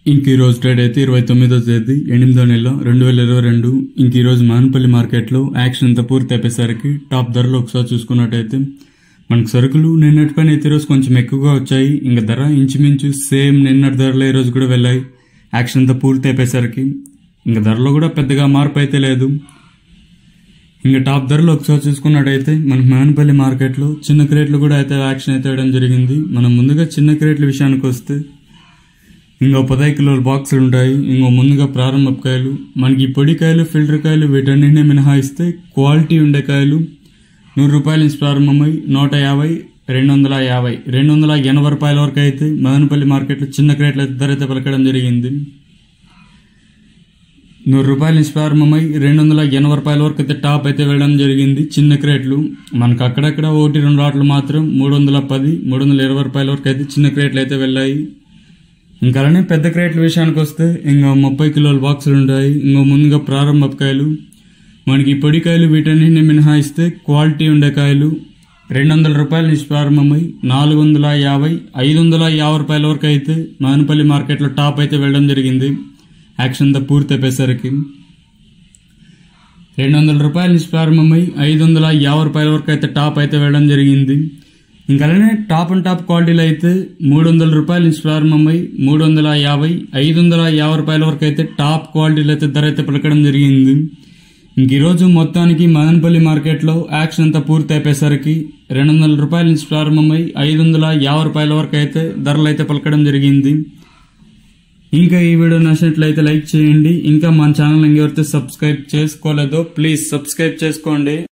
ఇంక ఈ రోజు ట్రేడ్ అయితే ఇరవై తొమ్మిదో తేదీ ఎనిమిదో నెల రెండు వేల ఇరవై రెండు ఇంక ఈ రోజు మానపల్లి మార్కెట్లో యాక్షన్ అంతా పూర్తి అయిపోయేసరికి టాప్ ధరలు ఒకసారి చూసుకున్నట్టయితే మనకు సరుకులు నిన్నటి పైన అయితే ఈరోజు కొంచెం ఎక్కువగా వచ్చాయి ఇంకా ధర ఇంచుమించు సేమ్ నిన్నటి ధరలు ఈ రోజు కూడా వెళ్ళాయి యాక్షన్ అంతా పూర్తి అయిపోయేసరికి ఇంకా ధరలో కూడా పెద్దగా మార్పు అయితే లేదు ఇంకా టాప్ ధరలు ఒకసారి చూసుకున్నట్టయితే మనకు మానపల్లి మార్కెట్లో చిన్న క్రేట్లు కూడా అయితే యాక్షన్ అయితే వేయడం జరిగింది మనం ముందుగా చిన్న క్రేట్ల విషయానికి వస్తే ఇంకో పదహైదు కిలోల బాక్సులు ఉంటాయి ఇంకో ముందుగా ప్రారంభ కాయలు మనకి ఈ పొడి కాయలు ఫిల్టర్ కాయలు వీటన్నిటిని మినహాయిస్తే క్వాలిటీ ఉండే కాయలు నూరు రూపాయల నుంచి ప్రారంభమై నూట యాభై రెండు వందల యాభై రెండు వందల ఎనభై రూపాయల వరకు అయితే మదనపల్లి మార్కెట్లో చిన్న క్రేట్ల ధర అయితే పలకడం జరిగింది నూరు రూపాయల నుంచి ప్రారంభమై రెండు వందల ఎనభై రూపాయల వరకు అయితే టాప్ అయితే వెళ్ళడం జరిగింది చిన్న క్రేట్లు మనకు అక్కడక్కడ ఒకటి రెండు రాట్లు మాత్రం మూడు వందల పది మూడు వందల ఇరవై రూపాయల వరకు అయితే చిన్న క్రేట్లు అయితే వెళ్ళాయి ఇంకా అలానే పెద్ద క్రేట్ల విషయానికి వస్తే ఇంకా ముప్పై కిలోల బాక్సులు ఉంటాయి ఇంకో ముందుగా ప్రారంభ కాయలు మనకి ఈ పొడి కాయలు వీటన్నిటిని మినహాయిస్తే క్వాలిటీ ఉండే కాయలు రెండు వందల రూపాయల నుంచి ప్రారంభమై నాలుగు వందల యాభై ఐదు వందల యాభై రూపాయల వరకు అయితే మానపల్లి మార్కెట్లో టాప్ అయితే వెళ్ళడం జరిగింది యాక్షన్ తో పూర్తి అయిపోయేసరికి రెండు వందల రూపాయల నుంచి ప్రారంభమై ఐదు వందల యాభై రూపాయల వరకు అయితే టాప్ అయితే వెళ్ళడం జరిగింది ఇంకా అలానే టాప్ అండ్ టాప్ క్వాలిటీలు అయితే మూడు వందల రూపాయల నుంచి ప్రారంభమై మూడు వందల యాభై ఐదు వందల యాభై రూపాయల వరకు అయితే టాప్ క్వాలిటీలు అయితే ధర అయితే పలకడం జరిగింది ఇంక ఈరోజు మొత్తానికి మదనపల్లి మార్కెట్లో యాక్షన్ అంతా పూర్తి అయిపోయేసరికి రెండు వందల రూపాయల నుంచి ప్రారంభమై ఐదు వందల యాభై రూపాయల వరకు అయితే ధరలు అయితే పలకడం జరిగింది ఇంకా ఈ వీడియో నచ్చినట్లయితే లైక్ చేయండి ఇంకా మన ఛానల్ ఇంకెవరితో సబ్స్క్రైబ్ చేసుకోలేదో ప్లీజ్ సబ్స్క్రైబ్ చేసుకోండి